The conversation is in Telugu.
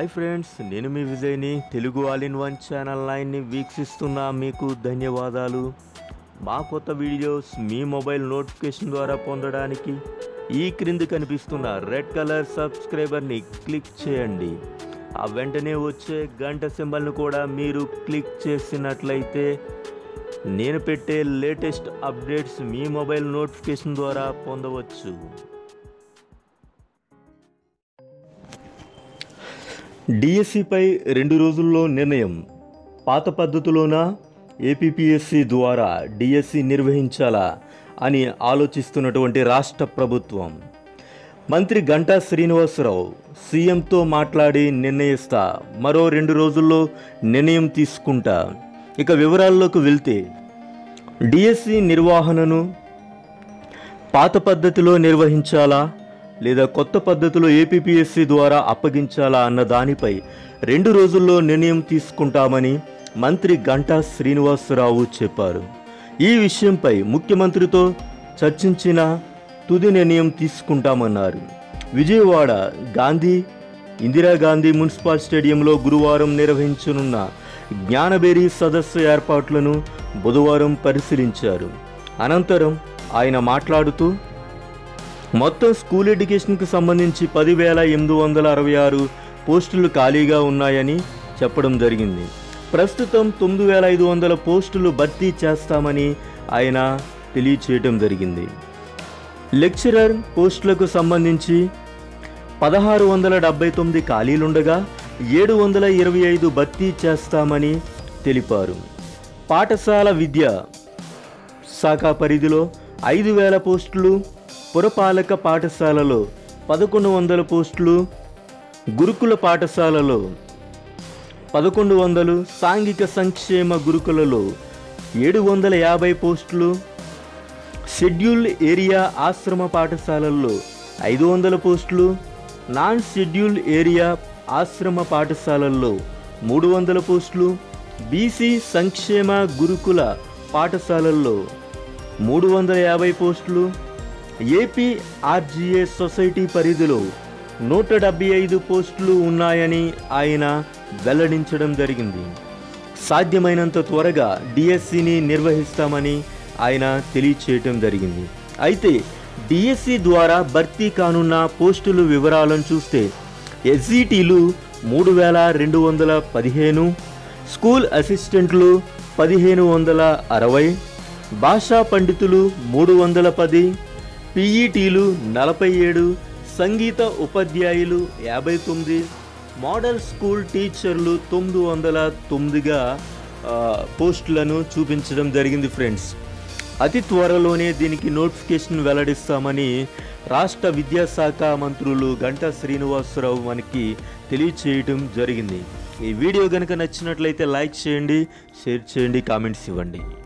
హాయ్ ఫ్రెండ్స్ నేను మీ విజయ్ని Telugu all in one channel నైన్ని వీక్షిస్తున్న మీకు ధన్యవాదాలు మా కొత్త వీడియోస్ మీ మొబైల్ నోటిఫికేషన్ ద్వారా పొందడానికి ఈ క్రింది కనిపిస్తున్న రెడ్ కలర్ సబ్స్క్రైబర్ని క్లిక్ చేయండి ఆ వెంటనే వచ్చే గంట సింబల్ను కూడా మీరు క్లిక్ చేసినట్లయితే నేను పెట్టే లేటెస్ట్ అప్డేట్స్ మీ మొబైల్ నోటిఫికేషన్ ద్వారా పొందవచ్చు డిఎస్సిపై రెండు రోజుల్లో నిర్ణయం పాత పద్ధతిలోన ఏపీపీఎస్సి ద్వారా డిఎస్సి నిర్వహించాలా అని ఆలోచిస్తున్నటువంటి రాష్ట్ర ప్రభుత్వం మంత్రి గంటా శ్రీనివాసరావు సీఎంతో మాట్లాడి నిర్ణయిస్తా మరో రెండు రోజుల్లో నిర్ణయం తీసుకుంటా ఇక వివరాల్లోకి వెళ్తే డిఎస్సి నిర్వహణను పాత పద్ధతిలో నిర్వహించాలా లేదా కొత్త పద్ధతిలో ఏపీపీఎస్సీ ద్వారా అప్పగించాలా అన్న దానిపై రెండు రోజుల్లో నిర్ణయం తీసుకుంటామని మంత్రి గంటా శ్రీనివాసరావు చెప్పారు ఈ విషయంపై ముఖ్యమంత్రితో చర్చించిన తుది నిర్ణయం తీసుకుంటామన్నారు విజయవాడ గాంధీ ఇందిరాగాంధీ మున్సిపల్ స్టేడియంలో గురువారం నిర్వహించనున్న జ్ఞానబేరి సదస్సు ఏర్పాట్లను బుధవారం పరిశీలించారు అనంతరం ఆయన మాట్లాడుతూ మొత్తం స్కూల్ ఎడ్యుకేషన్కి సంబంధించి పదివేల ఎనిమిది వందల అరవై ఆరు పోస్టులు ఖాళీగా ఉన్నాయని చెప్పడం జరిగింది ప్రస్తుతం తొమ్మిది వేల ఐదు వందల పోస్టులు భర్తీ చేస్తామని ఆయన తెలియచేయటం జరిగింది లెక్చరర్ పోస్టులకు సంబంధించి పదహారు వందల డెబ్బై తొమ్మిది ఖాళీలుండగా ఏడు వందల ఇరవై ఐదు భర్తీ చేస్తామని తెలిపారు పాఠశాల విద్య శాఖ పరిధిలో ఐదు వేల పోస్టులు పురపాలక పాఠశాలలో పదకొండు వందల పోస్టులు గురుకుల పాఠశాలలో పదకొండు వందలు సాంఘిక సంక్షేమ గురుకులలో ఏడు వందల యాభై పోస్టులు షెడ్యూల్ ఏరియా ఆశ్రమ పాఠశాలల్లో ఐదు వందల పోస్టులు నాన్ షెడ్యూల్ ఏరియా ఆశ్రమ పాఠశాలల్లో మూడు వందల పోస్టులు బీసీ సంక్షేమ గురుకుల పాఠశాలల్లో మూడు వందల యాభై పోస్టులు ఏపీ ఆర్జీఏ సొసైటీ పరిధిలో నూట డెబ్బై ఐదు పోస్టులు ఉన్నాయని ఆయన వెల్లడించడం జరిగింది సాధ్యమైనంత త్వరగా డిఎస్సిని నిర్వహిస్తామని ఆయన తెలియచేయటం జరిగింది అయితే డిఎస్సి ద్వారా భర్తీ కానున్న పోస్టుల వివరాలను చూస్తే ఎస్జిటీలు మూడు వేల రెండు వందల పదిహేను స్కూల్ అసిస్టెంట్లు పదిహేను వందల అరవై భాషా పండితులు మూడు వందల పది పీఈటీలు నలభై ఏడు సంగీత ఉపాధ్యాయులు యాభై తొమ్మిది మోడల్ స్కూల్ టీచర్లు తొమ్మిది వందల తొమ్మిదిగా ఆ, పోస్టులను చూపించడం జరిగింది ఫ్రెండ్స్ అతి త్వరలోనే దీనికి నోటిఫికేషన్ వెల్లడిస్తామని రాష్ట్ర విద్యాశాఖ మంత్రులు గంటా శ్రీనివాసరావు మనకి తెలియచేయటం జరిగింది ఈ వీడియో కనుక నచ్చినట్లయితే లైక్ చేయండి షేర్ చేయండి కామెంట్స్ ఇవ్వండి